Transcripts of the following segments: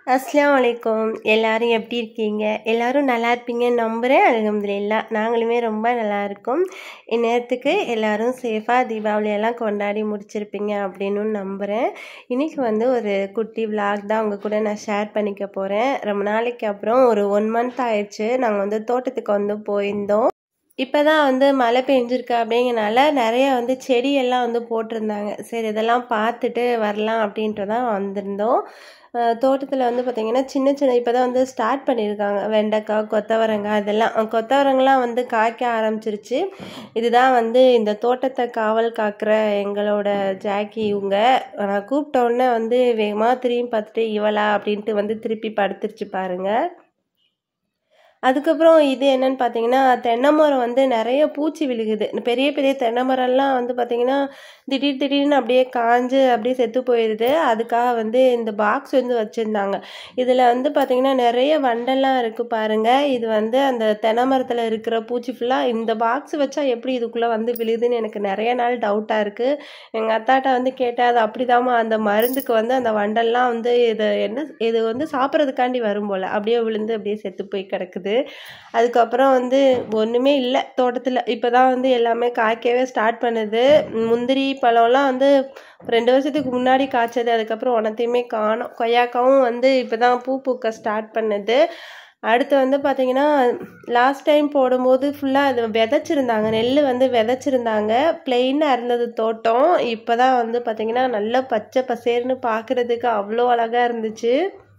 அஸ்ஸலாமு அலைக்கும் எல்லாரும் எப்படி இருக்கீங்க எல்லாரும் நல்லா இருப்பீங்கன்னு நம்புகிறேன் அல்ஹம்துலில்லாஹ் நாங்களுமே ரொம்ப நல்லா இருக்கோம் இந்நேரத்துக்கு எல்லாரும் சேஃபாக தீபாவளி எல்லாம் கொண்டாடி முடிச்சிருப்பீங்க அப்படின்னு நம்புகிறேன் இன்றைக்கி வந்து ஒரு குட்டி விலாக் தான் உங்கள் கூட நான் ஷேர் பண்ணிக்க போகிறேன் ரொம்ப நாளைக்கு அப்புறம் ஒரு ஒன் மந்த் ஆயிடுச்சு நாங்கள் வந்து தோட்டத்துக்கு வந்து போயிருந்தோம் இப்போ தான் வந்து மழை பெஞ்சிருக்கு அப்படிங்கனால நிறைய வந்து செடியெல்லாம் வந்து போட்டிருந்தாங்க சரி இதெல்லாம் பார்த்துட்டு வரலாம் அப்படின்ட்டு தான் வந்திருந்தோம் தோட்டத்தில் வந்து பார்த்திங்கன்னா சின்ன சின்ன இப்போ தான் வந்து ஸ்டார்ட் பண்ணியிருக்காங்க வெண்டைக்காய் கொத்தவரங்காய் இதெல்லாம் கொத்தவரங்கெலாம் வந்து காய்க்க ஆரம்பிச்சிருச்சு இதுதான் வந்து இந்த தோட்டத்தை காவல் காக்கிற எங்களோட ஜாக்கி இவங்க நான் கூப்பிட்ட உடனே வந்து வேகமாக திரும்பி பார்த்துட்டு இவளா அப்படின்ட்டு வந்து திருப்பி படுத்துருச்சு பாருங்கள் அதுக்கப்புறம் இது என்னன்னு பார்த்தீங்கன்னா தென்னை மரம் வந்து நிறைய பூச்சி விழுகுது பெரிய பெரிய தென்னை மரம்லாம் வந்து பார்த்தீங்கன்னா திடீர் திடீர்னு அப்படியே காஞ்சு அப்படியே செத்து போயிடுது அதுக்காக வந்து இந்த பாக்ஸ் வந்து வச்சுருந்தாங்க இதில் வந்து பார்த்தீங்கன்னா நிறைய வண்டெல்லாம் இருக்குது பாருங்கள் இது வந்து அந்த தென்னை மரத்தில் இருக்கிற பூச்சி ஃபுல்லாக இந்த பாக்ஸ் வச்சா எப்படி இதுக்குள்ளே வந்து விழுதுன்னு எனக்கு நிறைய நாள் டவுட்டாக இருக்குது எங்கள் அத்தாட்ட வந்து கேட்டால் அது அப்படிதாம்மா அந்த மருந்துக்கு வந்து அந்த வண்டெல்லாம் வந்து இது என்ன இது வந்து சாப்பிட்றதுக்காண்டி வரும் போல் அப்படியே விழுந்து அப்படியே செத்து போய் கிடக்குது அதுக்கப்புறம் வந்து ஒன்றுமே இல்லை தோட்டத்தில் இப்போ தான் வந்து எல்லாமே காய்க்கவே ஸ்டார்ட் பண்ணுது முந்திரி பழம்லாம் வந்து ரெண்டு வருஷத்துக்கு முன்னாடி காய்ச்சது அதுக்கப்புறம் உனத்தையுமே காணும் கொய்யாக்காவும் வந்து இப்போ தான் பூ பூக்க ஸ்டார்ட் பண்ணுது அடுத்து வந்து பார்த்திங்கன்னா லாஸ்ட் டைம் போடும்போது ஃபுல்லாக அது விதைச்சிருந்தாங்க நெல் வந்து விதைச்சிருந்தாங்க பிளெயினாக இருந்தது தோட்டம் இப்போ தான் வந்து பார்த்திங்கன்னா நல்லா பச்சை பசேர்னு பார்க்குறதுக்கு அவ்வளோ அழகாக இருந்துச்சு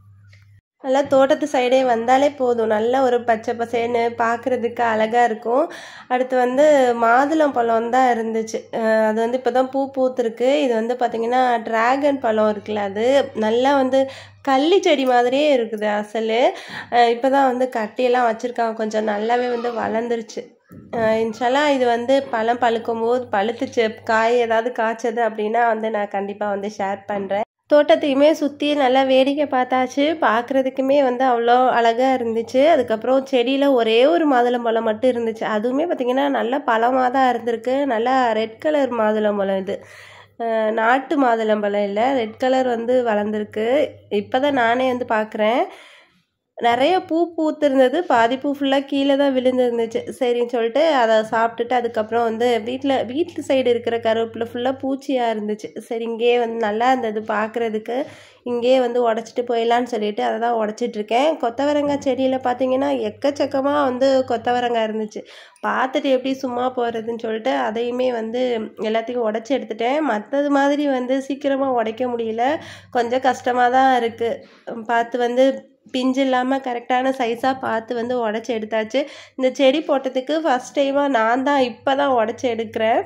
நல்லா தோட்டத்து சைடே வந்தாலே போதும் நல்ல ஒரு பச்சை பசேன்னு பார்க்குறதுக்கு அழகாக இருக்கும் அடுத்து வந்து மாதுளம் பழம் தான் இருந்துச்சு அது வந்து இப்போ தான் பூ பூத்துருக்கு இது வந்து பார்த்திங்கன்னா ட்ராகன் பழம் இருக்குல்ல அது நல்லா வந்து கள்ளி செடி மாதிரியே இருக்குது அசல் இப்போ தான் வந்து கட்டியெல்லாம் வச்சுருக்காங்க கொஞ்சம் நல்லாவே வந்து வளர்ந்துருச்சு இன்ஷால்லாம் இது வந்து பழம் பழுக்கும் போது பழுத்துச்சு காய் ஏதாவது காய்ச்சது அப்படின்னா வந்து நான் கண்டிப்பாக வந்து ஷேர் பண்ணுறேன் தோட்டத்தையுமே சுற்றி நல்லா வேடிக்கை பார்த்தாச்சு பார்க்குறதுக்குமே வந்து அவ்வளோ அழகாக இருந்துச்சு அதுக்கப்புறம் செடியில் ஒரே ஒரு மாதுளம்பழம் மட்டும் இருந்துச்சு அதுவுமே பார்த்திங்கன்னா நல்ல பழமாக தான் இருந்திருக்கு நல்லா ரெட் கலர் மாதுளம்பழம் இது நாட்டு மாதுளம்பழம் இல்லை ரெட் கலர் வந்து வளர்ந்துருக்கு இப்போ தான் நானே வந்து பார்க்குறேன் நிறைய பூ பூத்திருந்தது பாதி பூ ஃபுல்லாக கீழே தான் விழுந்துருந்துச்சு சரின்னு சொல்லிட்டு அதை சாப்பிட்டுட்டு அதுக்கப்புறம் வந்து வீட்டில் வீட்டு சைடு இருக்கிற கருவேப்பிலை ஃபுல்லாக பூச்சியாக இருந்துச்சு சரி இங்கேயே வந்து நல்லா இருந்தது பார்க்குறதுக்கு இங்கேயே வந்து உடச்சிட்டு போயிடலான்னு சொல்லிட்டு அதை தான் உடச்சிட்ருக்கேன் கொத்தவரங்காய் செடியில் பார்த்தீங்கன்னா எக்கச்சக்கமாக வந்து கொத்தவரங்காய் இருந்துச்சு பார்த்துட்டு எப்படி சும்மா போகிறதுன்னு சொல்லிட்டு அதையுமே வந்து எல்லாத்தையும் உடச்சி எடுத்துட்டேன் மற்றது மாதிரி வந்து சீக்கிரமாக உடைக்க முடியல கொஞ்சம் கஷ்டமாக தான் இருக்குது பார்த்து வந்து பிஞ்சு இல்லாமல் கரெக்டான சைஸாக பார்த்து வந்து உடச்சி எடுத்தாச்சு இந்த செடி போட்டதுக்கு ஃபஸ்ட் டைமாக நான் தான் இப்போ தான் உடச்சி எடுக்கிறேன்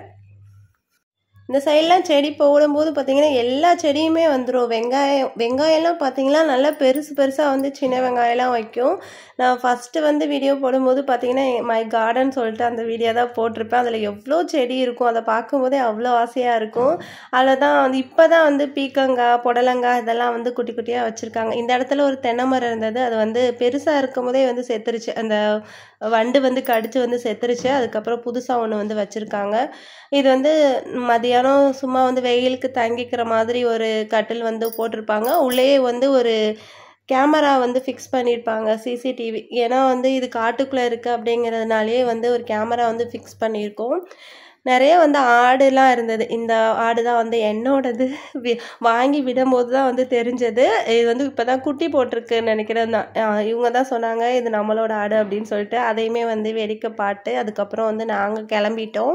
இந்த சைட்லாம் செடி போடும்போது பார்த்திங்கன்னா எல்லா செடியுமே வந்துடும் வெங்காயம் வெங்காயம்லாம் பார்த்திங்கன்னா நல்லா பெருசு பெருசாக வந்து சின்ன வெங்காயம்லாம் வைக்கும் நான் ஃபஸ்ட்டு வந்து வீடியோ போடும்போது பார்த்திங்கன்னா மை கார்டன் சொல்லிட்டு அந்த வீடியோ தான் போட்டிருப்பேன் அதில் எவ்வளோ செடி இருக்கும் அதை பார்க்கும்போதே அவ்வளோ ஆசையாக இருக்கும் அதில் தான் வந்து இப்போ தான் வந்து பீக்கங்காய் புடலங்காய் இதெல்லாம் வந்து குட்டி குட்டியாக வச்சுருக்காங்க இந்த இடத்துல ஒரு தென்னை மரம் இருந்தது அது வந்து பெருசாக இருக்கும் போதே வந்து செத்துருச்சு அந்த வண்டு வந்து கடிச்சு வந்து செத்துருச்சு அதுக்கப்புறம் புதுசாக ஒன்று வந்து வச்சுருக்காங்க இது வந்து மதியானம் சும்மா வந்து வெயிலுக்கு தங்கிக்கிற மாதிரி ஒரு கட்டில் வந்து போட்டிருப்பாங்க உள்ளேயே வந்து ஒரு கேமரா வந்து ஃபிக்ஸ் பண்ணியிருப்பாங்க சிசிடிவி ஏன்னா வந்து இது காட்டுக்குள்ளே இருக்குது அப்படிங்கிறதுனாலே வந்து ஒரு கேமரா வந்து ஃபிக்ஸ் பண்ணியிருக்கோம் நிறைய வந்து ஆடுலாம் இருந்தது இந்த ஆடு தான் வந்து என்னோடது வாங்கி விடும்போது தான் வந்து தெரிஞ்சது இது வந்து இப்போ தான் குட்டி போட்டிருக்குன்னு நினைக்கிறேன் தான் இவங்க தான் சொன்னாங்க இது நம்மளோட ஆடு அப்படின்னு சொல்லிட்டு அதையுமே வந்து வேடிக்கை பாட்டு அதுக்கப்புறம் வந்து நாங்கள் கிளம்பிட்டோம்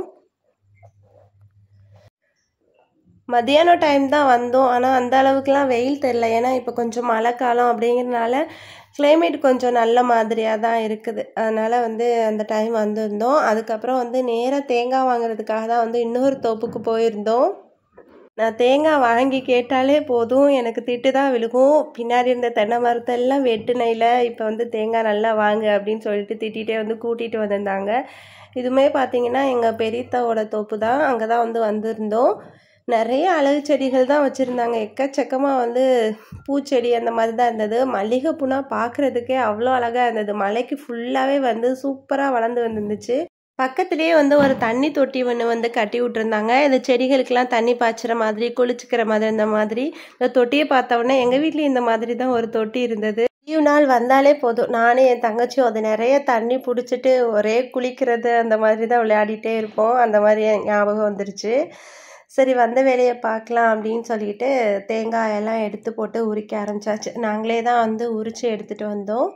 மதியானம் டைம் தான் வந்தோம் ஆனால் அந்த அளவுக்குலாம் வெயில் தெரில ஏன்னா இப்போ கொஞ்சம் மழை காலம் அப்படிங்கிறதுனால கிளைமேட் கொஞ்சம் நல்ல மாதிரியாக தான் இருக்குது அதனால் வந்து அந்த டைம் வந்திருந்தோம் அதுக்கப்புறம் வந்து நேராக தேங்காய் வாங்குறதுக்காக தான் வந்து இன்னொரு தோப்புக்கு போயிருந்தோம் நான் தேங்காய் வாங்கி கேட்டாலே போதும் எனக்கு திட்டு தான் விழுகும் பின்னாடி இருந்த தென்னை மரத்தெல்லாம் வெட்டுனையில் இப்போ வந்து தேங்காய் நல்லா வாங்க அப்படின்னு சொல்லிட்டு திட்டிகிட்டே வந்து கூட்டிகிட்டு வந்திருந்தாங்க இதுவுமே பார்த்தீங்கன்னா எங்கள் பெரியத்தாவோட தோப்பு தான் அங்கே தான் வந்து வந்திருந்தோம் நிறைய அழகு செடிகள் தான் வச்சுருந்தாங்க எக்கச்சக்கமாக வந்து பூச்செடி அந்த மாதிரி தான் இருந்தது மல்லிகைப்பூனா பார்க்குறதுக்கே அவ்வளோ அழகாக இருந்தது மலைக்கு ஃபுல்லாகவே வந்து சூப்பராக வளர்ந்து வந்துருந்துச்சு பக்கத்துலேயே வந்து ஒரு தண்ணி தொட்டி ஒன்று வந்து கட்டி விட்டுருந்தாங்க இந்த செடிகளுக்கெல்லாம் தண்ணி பாய்ச்சுற மாதிரி குளிச்சுக்கிற மாதிரி இந்த மாதிரி இந்த தொட்டியை பார்த்த உடனே எங்கள் வீட்லேயும் இந்த மாதிரி தான் ஒரு தொட்டி இருந்தது லீவ் நாள் வந்தாலே போதும் நானே என் தங்கச்சியும் அது நிறைய தண்ணி பிடிச்சிட்டு ஒரே குளிக்கிறது அந்த மாதிரி தான் விளையாடிட்டே இருப்போம் அந்த மாதிரி ஞாபகம் வந்துருச்சு சரி வந்த வேலையை பார்க்கலாம் அப்படின்னு சொல்லிட்டு தேங்காய் எல்லாம் எடுத்து போட்டு உரிக்க ஆரம்பிச்சாச்சு நாங்களே தான் வந்து உரித்து எடுத்துகிட்டு வந்தோம்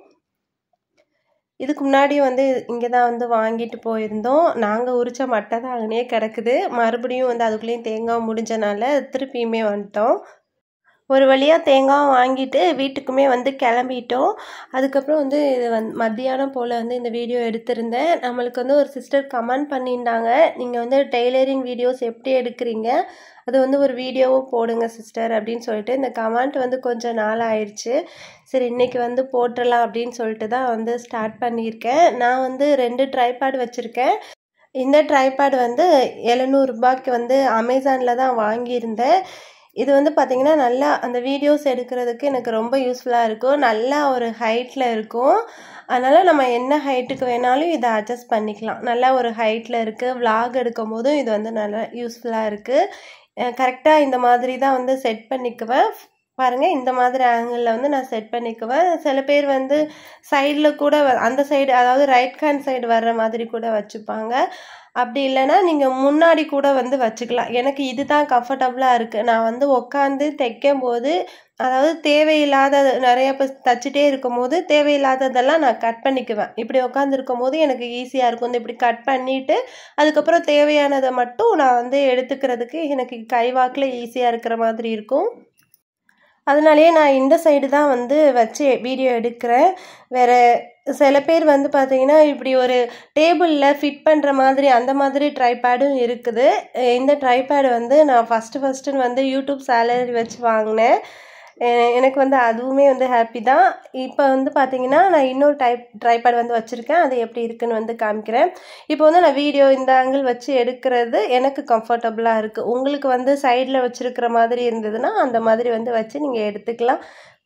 இதுக்கு முன்னாடி வந்து இங்கே தான் வந்து வாங்கிட்டு போயிருந்தோம் நாங்கள் உரித்த மட்டை தான் அங்கனே கிடக்குது மறுபடியும் வந்து அதுக்குள்ளேயும் தேங்காய் முடிஞ்சனால திருப்பியுமே வந்துட்டோம் ஒரு வழியாக தேங்காய் வாங்கிட்டு வீட்டுக்குமே வந்து கிளம்பிட்டோம் அதுக்கப்புறம் வந்து இது வந்து மத்தியானம் போல் வந்து இந்த வீடியோ எடுத்திருந்தேன் நம்மளுக்கு வந்து ஒரு சிஸ்டர் கமெண்ட் பண்ணியிருந்தாங்க நீங்கள் வந்து டெய்லரிங் வீடியோஸ் எப்படி எடுக்கிறீங்க அது வந்து ஒரு வீடியோவும் போடுங்க சிஸ்டர் அப்படின்னு சொல்லிட்டு இந்த கமெண்ட் வந்து கொஞ்சம் நாள் ஆயிடுச்சு சரி இன்றைக்கி வந்து போட்டுடலாம் அப்படின்னு சொல்லிட்டு தான் வந்து ஸ்டார்ட் பண்ணியிருக்கேன் நான் வந்து ரெண்டு ட்ரைபேட் வச்சுருக்கேன் இந்த ட்ரைபேட் வந்து எழுநூறுபாய்க்கு வந்து அமேசானில் தான் வாங்கியிருந்தேன் இது வந்து பார்த்திங்கன்னா நல்லா அந்த வீடியோஸ் எடுக்கிறதுக்கு எனக்கு ரொம்ப யூஸ்ஃபுல்லாக இருக்கும் நல்லா ஒரு ஹைட்டில் இருக்கும் அதனால் நம்ம என்ன ஹைட்டுக்கு வேணாலும் இதை அட்ஜஸ்ட் பண்ணிக்கலாம் நல்லா ஒரு ஹைட்டில் இருக்குது விலாக் எடுக்கும் போதும் இது வந்து நல்லா யூஸ்ஃபுல்லாக இருக்குது கரெக்டாக இந்த மாதிரி தான் வந்து செட் பண்ணிக்குவேன் பாருங்கள் இந்த மாதிரி ஆங்கிளில் வந்து நான் செட் பண்ணிக்குவேன் சில பேர் வந்து சைடில் கூட அந்த சைடு அதாவது ரைட் ஹேண்ட் சைடு வர்ற மாதிரி கூட வச்சுப்பாங்க அப்படி இல்லைன்னா நீங்கள் முன்னாடி கூட வந்து வச்சுக்கலாம் எனக்கு இது தான் கம்ஃபர்டபுளாக இருக்குது நான் வந்து உட்காந்து தைக்கும் போது அதாவது தேவையில்லாத நிறைய இப்போ தச்சுட்டே இருக்கும் போது தேவையில்லாததெல்லாம் நான் கட் பண்ணிக்குவேன் இப்படி உட்காந்துருக்கும் போது எனக்கு ஈஸியாக இருக்கும் இந்த இப்படி கட் பண்ணிவிட்டு அதுக்கப்புறம் தேவையானதை மட்டும் நான் வந்து எடுத்துக்கிறதுக்கு எனக்கு கைவாக்கில் ஈஸியாக இருக்கிற மாதிரி இருக்கும் அதனாலேயே நான் இந்த சைடு தான் வந்து வச்சு வீடியோ எடுக்கிறேன் வேறு சில பேர் வந்து பார்த்தீங்கன்னா இப்படி ஒரு டேபிளில் ஃபிட் பண்ணுற மாதிரி அந்த மாதிரி ட்ரைபேடும் இருக்குது இந்த ட்ரைபேடு வந்து நான் ஃபஸ்ட்டு ஃபஸ்ட்டுன்னு வந்து யூடியூப் சேலரி வச்சு வாங்கினேன் எனக்கு வந்து அதுவுமே வந்து ஹாப்பி தான் இப்போ வந்து பார்த்தீங்கன்னா நான் இன்னொரு டைப் ட்ரைபேட் வந்து வச்சுருக்கேன் அது எப்படி இருக்குன்னு வந்து காமிக்கிறேன் இப்போ வந்து நான் வீடியோ இந்த ஆங்கிள் வச்சு எடுக்கிறது எனக்கு கம்ஃபர்டபுளாக இருக்குது உங்களுக்கு வந்து சைடில் வச்சுருக்கிற மாதிரி இருந்ததுன்னா அந்த மாதிரி வந்து வச்சு நீங்கள் எடுத்துக்கலாம்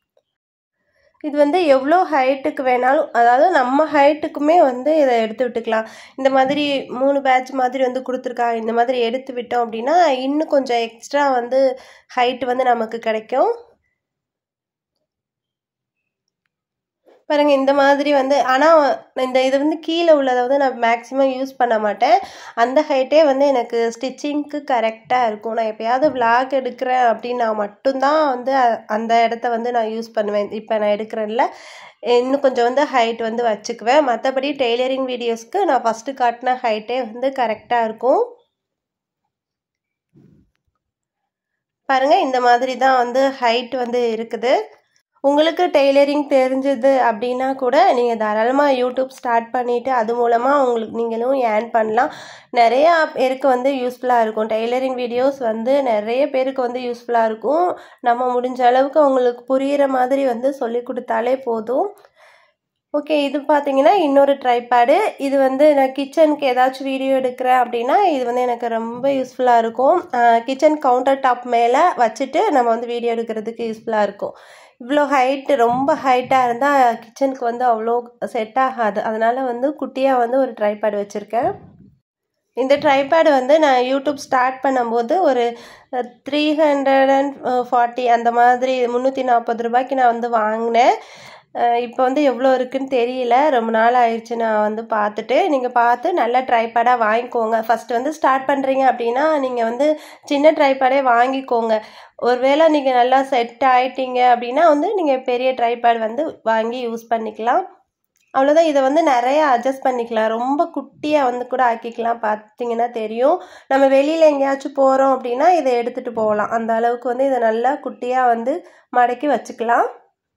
இது வந்து எவ்வளோ ஹைட்டுக்கு வேணாலும் அதாவது நம்ம ஹைட்டுக்குமே வந்து இதை எடுத்து விட்டுக்கலாம் இந்த மாதிரி மூணு பேட்ச் மாதிரி வந்து கொடுத்துருக்காங்க இந்த மாதிரி எடுத்து விட்டோம் அப்படின்னா இன்னும் கொஞ்சம் எக்ஸ்ட்ரா வந்து ஹைட் வந்து நமக்கு கிடைக்கும் பாருங்க இந்த மாதிரி வந்து ஆனால் இந்த இது வந்து கீழே உள்ளதை வந்து நான் மேக்ஸிமம் யூஸ் பண்ண மாட்டேன் அந்த ஹைட்டே வந்து எனக்கு ஸ்டிச்சிங்க்கு கரெக்டாக இருக்கும் நான் எப்போயாவது விளாக் எடுக்கிறேன் அப்படின்னா மட்டும்தான் வந்து அந்த இடத்த வந்து நான் யூஸ் பண்ணுவேன் இப்போ நான் எடுக்கிறேன்ல இன்னும் கொஞ்சம் வந்து ஹைட் வந்து வச்சுக்குவேன் மற்றபடி டெய்லரிங் வீடியோஸ்க்கு நான் ஃபஸ்ட்டு காட்டின ஹைட்டே வந்து கரெக்டாக இருக்கும் பாருங்கள் இந்த மாதிரி தான் வந்து ஹைட் வந்து இருக்குது உங்களுக்கு டெய்லரிங் தெரிஞ்சது அப்படின்னா கூட நீங்கள் தாராளமாக யூடியூப் ஸ்டார்ட் பண்ணிவிட்டு அது மூலமாக உங்களுக்கு நீங்களும் ஏர்ன் பண்ணலாம் நிறையா பேருக்கு வந்து யூஸ்ஃபுல்லாக இருக்கும் டெய்லரிங் வீடியோஸ் வந்து நிறைய பேருக்கு வந்து யூஸ்ஃபுல்லாக இருக்கும் நம்ம முடிஞ்ச அளவுக்கு அவங்களுக்கு புரிகிற மாதிரி வந்து சொல்லி கொடுத்தாலே போதும் ஓகே இது பார்த்தீங்கன்னா இன்னொரு ட்ரைபேடு இது வந்து நான் கிச்சனுக்கு ஏதாச்சும் வீடியோ எடுக்கிறேன் அப்படின்னா இது வந்து எனக்கு ரொம்ப யூஸ்ஃபுல்லாக இருக்கும் கிச்சன் கவுண்டர் டாப் மேலே வச்சுட்டு நம்ம வந்து வீடியோ எடுக்கிறதுக்கு யூஸ்ஃபுல்லாக இருக்கும் இவ்வளோ ஹைட்டு ரொம்ப ஹைட்டாக இருந்தால் கிச்சனுக்கு வந்து அவ்வளோ செட் ஆகாது அதனால் வந்து குட்டியாக வந்து ஒரு ட்ரைபேட் வச்சுருக்கேன் இந்த ட்ரைபேடு வந்து நான் யூடியூப் ஸ்டார்ட் பண்ணும்போது ஒரு த்ரீ ஹண்ட்ரட் அண்ட் ஃபார்ட்டி அந்த மாதிரி முந்நூற்றி நாற்பது ரூபாய்க்கு நான் வந்து வாங்கினேன் இப்போ வந்து எவ்வளோ இருக்குன்னு தெரியல ரொம்ப நாள் ஆயிடுச்சு நான் வந்து பார்த்துட்டு நீங்கள் பார்த்து நல்ல ட்ரைபேடாக வாங்கிக்கோங்க ஃபஸ்ட்டு வந்து ஸ்டார்ட் பண்ணுறீங்க அப்படின்னா நீங்கள் வந்து சின்ன ட்ரைபேடே வாங்கிக்கோங்க ஒருவேளை நீங்கள் நல்லா செட் ஆகிட்டீங்க அப்படின்னா வந்து நீங்கள் பெரிய ட்ரைபேட் வந்து வாங்கி யூஸ் பண்ணிக்கலாம் அவ்வளோதான் இதை வந்து நிறைய அட்ஜஸ்ட் பண்ணிக்கலாம் ரொம்ப குட்டியாக வந்து கூட ஆக்கிக்கலாம் பார்த்தீங்கன்னா தெரியும் நம்ம வெளியில் எங்கேயாச்சும் போகிறோம் அப்படின்னா இதை எடுத்துகிட்டு போகலாம் அந்த அளவுக்கு வந்து இதை நல்லா குட்டியாக வந்து மடக்கி வச்சுக்கலாம்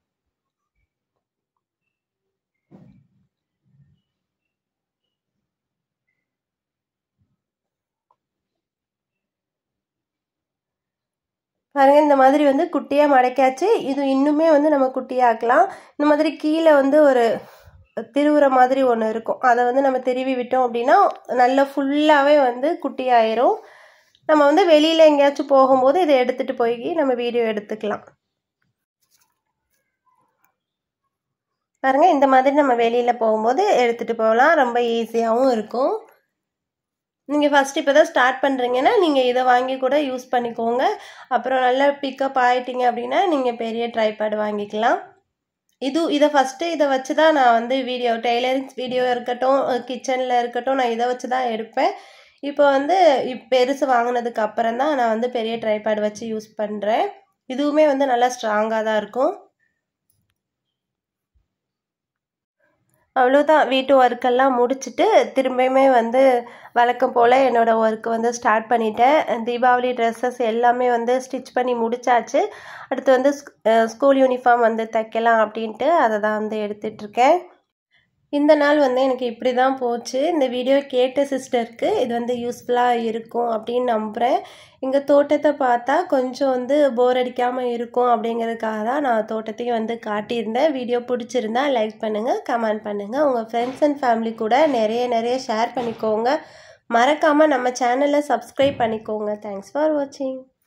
பாருங்கள் இந்த மாதிரி வந்து குட்டியாக மடக்காச்சு இது இன்னுமே வந்து நம்ம குட்டியாக்கலாம் இந்த மாதிரி கீழே வந்து ஒரு திருவுற மாதிரி ஒன்று இருக்கும் அதை வந்து நம்ம திருவி விட்டோம் அப்படின்னா நல்லா ஃபுல்லாகவே வந்து குட்டியாயிரும் நம்ம வந்து வெளியில் எங்கேயாச்சும் போகும்போது இதை எடுத்துகிட்டு போய் நம்ம வீடியோ எடுத்துக்கலாம் பாருங்கள் இந்த மாதிரி நம்ம வெளியில் போகும்போது எடுத்துகிட்டு போகலாம் ரொம்ப ஈஸியாகவும் இருக்கும் நீங்கள் ஃபஸ்ட் இப்போ தான் ஸ்டார்ட் பண்ணுறீங்கன்னா நீங்கள் இதை வாங்கி கூட யூஸ் பண்ணிக்கோங்க அப்புறம் நல்லா பிக்கப் ஆகிட்டீங்க அப்படின்னா நீங்கள் பெரிய ட்ரைபேட் வாங்கிக்கலாம் இது இதை ஃபஸ்ட்டு இதை வச்சு தான் நான் வந்து வீடியோ டெய்லரிங் வீடியோ இருக்கட்டும் கிச்சனில் இருக்கட்டும் நான் இதை வச்சு தான் எடுப்பேன் இப்போ வந்து இப் பெருசு வாங்கினதுக்கு அப்புறம் தான் நான் வந்து பெரிய ட்ரைபேட் வச்சு யூஸ் பண்ணுறேன் இதுவுமே வந்து நல்லா ஸ்ட்ராங்காக தான் இருக்கும் அவ்வளோதான் வீட்டு ஒர்க்கெல்லாம் முடிச்சுட்டு திரும்பியுமே வந்து வழக்கம் போல் என்னோடய ஒர்க்கு வந்து ஸ்டார்ட் பண்ணிட்டேன் தீபாவளி ட்ரெஸ்ஸஸ் எல்லாமே வந்து ஸ்டிச் பண்ணி முடிச்சாச்சு அடுத்து வந்து ஸ்கூல் யூனிஃபார்ம் வந்து தைக்கலாம் அப்படின்ட்டு அதை தான் வந்து எடுத்துகிட்ருக்கேன் இந்த நாள் வந்து எனக்கு இப்படி தான் போச்சு இந்த வீடியோ கேட்ட சிஸ்டருக்கு இது வந்து யூஸ்ஃபுல்லாக இருக்கும் அப்படின்னு நம்புகிறேன் எங்கள் தோட்டத்தை பார்த்தா கொஞ்சம் வந்து போர் அடிக்காமல் இருக்கும் அப்படிங்கிறதுக்காக தான் நான் தோட்டத்தையும் வந்து காட்டியிருந்தேன் வீடியோ பிடிச்சிருந்தா லைக் பண்ணுங்கள் கமெண்ட் பண்ணுங்கள் உங்கள் ஃப்ரெண்ட்ஸ் அண்ட் ஃபேமிலி கூட நிறைய நிறைய ஷேர் பண்ணிக்கோங்க மறக்காமல் நம்ம சேனலை சப்ஸ்கிரைப் பண்ணிக்கோங்க தேங்க்ஸ் ஃபார் வாட்சிங்